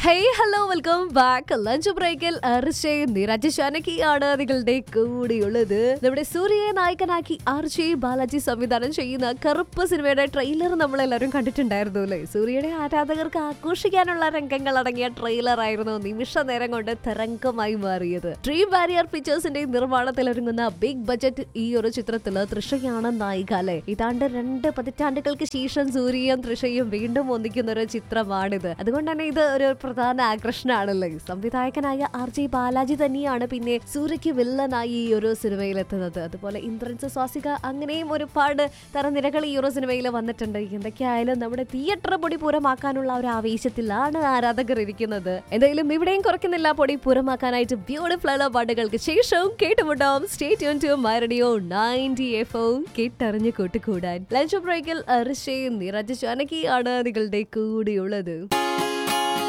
hey hello welcome back lunch ബ്രേക്കിൽ അർഷേ നിരജ് ഷാനക്കിയാണ് നിങ്ങളുടെ കൂടിയുള്ളത് നമ്മുടെ സൂര്യയെ നായകനാക്കി ആർജെ ബാലാജി സംവിധാനം ചെയ്യുന്ന കറുപ്പ് സിനിമയുടെ ട്രെയിലർ നമ്മളെല്ലാവരും കണ്ടിട്ടുണ്ടായിരുന്നു അല്ലേ സൂര്യയുടെ ആരാധകർക്ക് ആഘോഷിക്കാനുള്ള രംഗങ്ങൾ അടങ്ങിയ ട്രെയിലർ ആയിരുന്നു നിമിഷ നേരം കൊണ്ട് തരംഗമായി മാറിയത് ഡ്രീം വാരിയർ പിക്ചേഴ്സിന്റെ നിർമ്മാണത്തിൽ ഒരുങ്ങുന്ന ബിഗ് ബജറ്റ് ഈ ഒരു ചിത്രത്തില് തൃഷയാണ് നായിക അല്ലേ ഇതാണ്ട് രണ്ട് പതിറ്റാണ്ടുകൾക്ക് ശേഷം സൂര്യയും തൃഷയും വീണ്ടും ഒന്നിക്കുന്ന ഒരു ചിത്രമാണിത് അതുകൊണ്ട് തന്നെ ഇത് ഒരു പ്രധാന ആകർഷണമാണല്ലോ സംവിധായകനായ ആർ ജെ ബാലാജി തന്നെയാണ് പിന്നെ സൂര്യയ്ക്ക് വില്ലനായി ഈ ഒരു സിനിമയിൽ എത്തുന്നത് അതുപോലെ ഇന്ദ്രൻസ് സ്വാസിക അങ്ങനെയും ഒരുപാട് തരനിരകൾ ഈ ഒരു സിനിമയിൽ വന്നിട്ടുണ്ട് എന്തൊക്കെയായാലും നമ്മുടെ തിയേറ്റർ പൊടി പൂരമാക്കാനുള്ള ഒരു ആവേശത്തിലാണ് ആരാധകർ ഇരിക്കുന്നത് എന്തായാലും ഇവിടെയും കുറയ്ക്കുന്നില്ല പൊടി പൂരമാക്കാനായിട്ട് ബ്യൂട്ടിഫുൾ ആയ പാട്ടുകൾക്ക് ശേഷവും കേട്ടുമുട്ടാം സ്റ്റേറ്റ് ഓൺ ടു മൈറഡിയോ നയൻറ്റി എഫ് ഓ കേട്ടറിഞ്ഞ് കൂട്ടുകൂടാൻ ലഞ്ച് ബ്രേക്കിൽ അർഷയും നിറജ് ചാനകിയാണ് നിങ്ങളുടെ കൂടെയുള്ളത്